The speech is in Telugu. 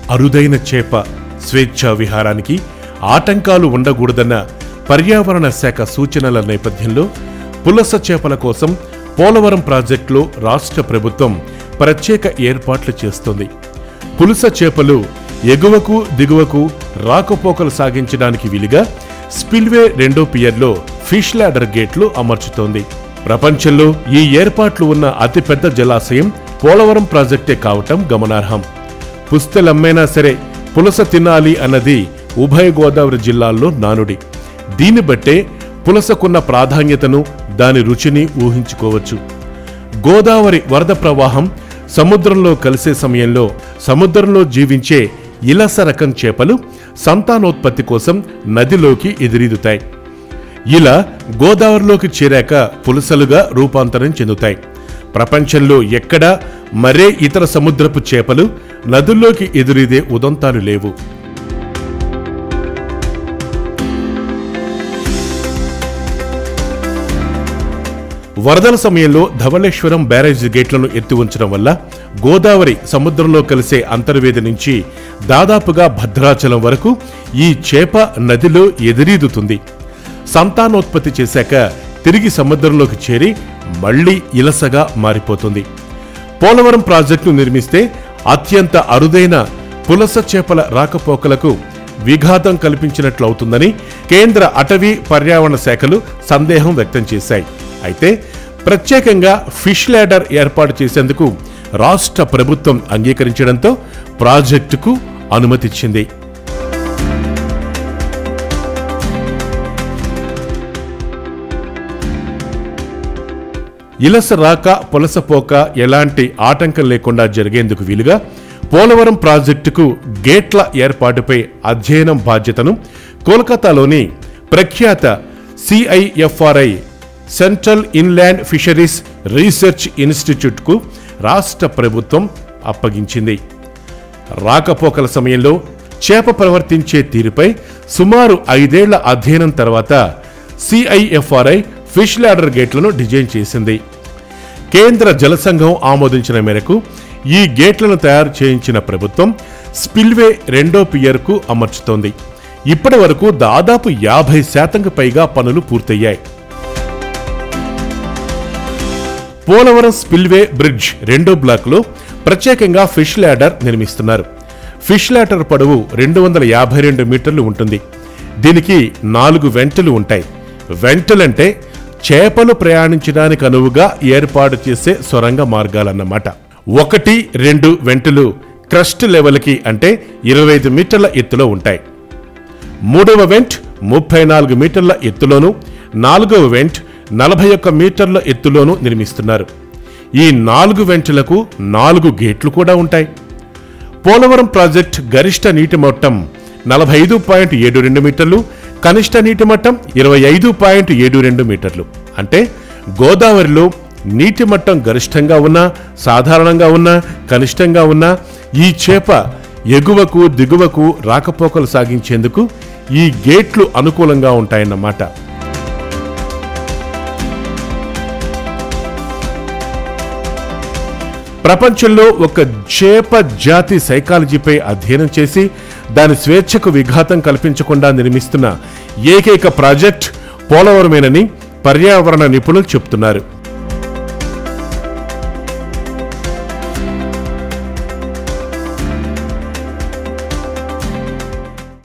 అరుదైన చేప స్వేచ్ఛా విహారానికి ఆటంకాలు ఉండకూడదన్న పర్యావరణ శాఖ సూచనల నేపథ్యంలో పులస చేపల కోసం పోలవరం ప్రాజెక్టులో రాష్ట్ర ప్రభుత్వం ప్రత్యేక ఏర్పాట్లు చేస్తోంది పులస చేపలు ఎగువకు దిగువకు రాకపోకలు సాగించడానికి వీలుగా స్పిల్వే రెండో పియర్లో ఫిష్ ల్యాడర్ గేట్లు అమర్చుతోంది ప్రపంచంలో ఈ ఏర్పాట్లు ఉన్న అతిపెద్ద జలాశయం పోలవరం ప్రాజెక్టే కావటం గమనార్హం పుస్తెలమ్మైనా సరే పులస తినాలి అన్నది ఉభయ గోదావరి జిల్లాల్లో నానుడి దీన్ని బట్టే పులసకున్న ప్రాధాన్యతను దాని రుచిని ఊహించుకోవచ్చు గోదావరి వరద ప్రవాహం సముద్రంలో కలిసే సమయంలో సముద్రంలో జీవించే ఇలస రకం చేపలు సంతానోత్పత్తి కోసం నదిలోకి ఎదురీదుతాయి ఇలా గోదావరిలోకి చేరాక పులసలుగా రూపాంతరం చెందుతాయి ప్రపంచంలో ఎక్కడా మరే ఇతర సముద్రపు చేపలు నదుల్లోకి ఎదురీదే ఉదంతాలు లేవు వరదల సమయంలో ధవళేశ్వరం బ్యారేజ్ గేట్లను ఎత్తి ఉంచడం వల్ల గోదావరి సముద్రంలో కలిసే అంతర్వేది నుంచి దాదాపుగా భద్రాచలం వరకు ఈ చేప నదిలో ఎదురీదుతుంది సంతానోత్పత్తి చేశాక తిరిగి సముద్రంలోకి చేరి మళ్లీ ఇలసగా మారిపోతుంది పోలవరం ప్రాజెక్టును నిర్మిస్తే అత్యంత అరుదైన పులస చేపల రాకపోకలకు విఘాతం కల్పించినట్లవుతుందని కేంద్ర అటవీ పర్యావరణ శాఖలు సందేహం వ్యక్తం చేశాయి అయితే ప్రత్యేకంగా ఫిష్ ల్యాడర్ ఏర్పాటు చేసేందుకు రాష్ట్ర ప్రభుత్వం అంగీకరించడంతో ప్రాజెక్టుకు అనుమతిచ్చింది ఇలస రాక పొలసపోక ఎలాంటి ఆటంకం లేకుండా జరిగేందుకు వీలుగా పోలవరం ప్రాజెక్టుకు గేట్ల ఏర్పాటుపై అధ్యయనం బాధ్యతను కోల్కతాలోని ప్రఖ్యాత CIFRI central inland fisheries research ఇన్స్టిట్యూట్కు రాష్ట్ర ప్రభుత్వం అప్పగించింది రాకపోకల సమయంలో చేప ప్రవర్తించే తీరుపై సుమారు ఐదేళ్ల అధ్యయనం తర్వాత సిఐఎఫ్ఆర్ఐ ఫిష్ ల్యాడర్ గేట్లను డిజైన్ చేసింది కేంద్ర జలసంఘం ఆమోదించిన మేరకు ఈ గేట్లను తయారు చేయించిన ప్రభుత్వం స్పిల్వే రెండో పియర్కు అమర్చుతోంది ఇప్పటి వరకు దాదాపు యాభై శాతంకు పైగా పనులు పూర్తయ్యాయి పోలవరం స్పిల్వే బ్రిడ్జ్ రెండో బ్లాక్లో ప్రత్యేకంగా ఫిష్ ల్యాడర్ నిర్మిస్తున్నారు ఫిష్ ల్యాడర్ పొడవు రెండు వందల యాభై రెండు మీటర్లు ఉంటుంది దీనికి నాలుగు వెంటలు ఉంటాయి వెంటలంటే చేపలు ప్రయాణించడానికి అనువుగా ఏర్పాటు చేసే సొరంగ మార్గాలన్నమాట ఒకటి రెండు వెంటలు క్రస్ట్ లెవెల్కి అంటే ఇరవై ఐదు మీటర్ల ఎత్తులో ఉంటాయి మూడవ వెంట్ ముప్పై నాలుగు మీటర్ల ఎత్తులోను నాలుగవ వెంట్ నలభై ఒక్క మీటర్ల ఎత్తులోను నిర్మిస్తున్నారు ఈ నాలుగు వెంట్లకు నాలుగు గేట్లు కూడా ఉంటాయి పోలవరం ప్రాజెక్ట్ గరిష్ట నీటి మట్టం నలభై ఐదు పాయింట్ ఏడు రెండు మీటర్లు కనిష్ట నీటి మట్టం ఇరవై ఐదు పాయింట్ ఏడు రెండు మీటర్లు అంటే గోదావరిలో నీటి మట్టం గరిష్టంగా ఉన్నా సాధారణంగా ఉన్నా కనిష్టంగా ఉన్నా ఈ చేప ఎగువకు దిగువకు రాకపోకలు సాగించేందుకు ఈ గేట్లు అనుకూలంగా ఉంటాయన్నమాట ప్రపంచంలో ఒక చేప జాతి సైకాలజీపై అధ్యయనం చేసి దాని స్వేచ్ఛకు విఘాతం కల్పించకుండా నిర్మిస్తున్న ఏకైక ప్రాజెక్ట్ పోలవరమేనని పర్యావరణ నిపుణులు చెప్తున్నారు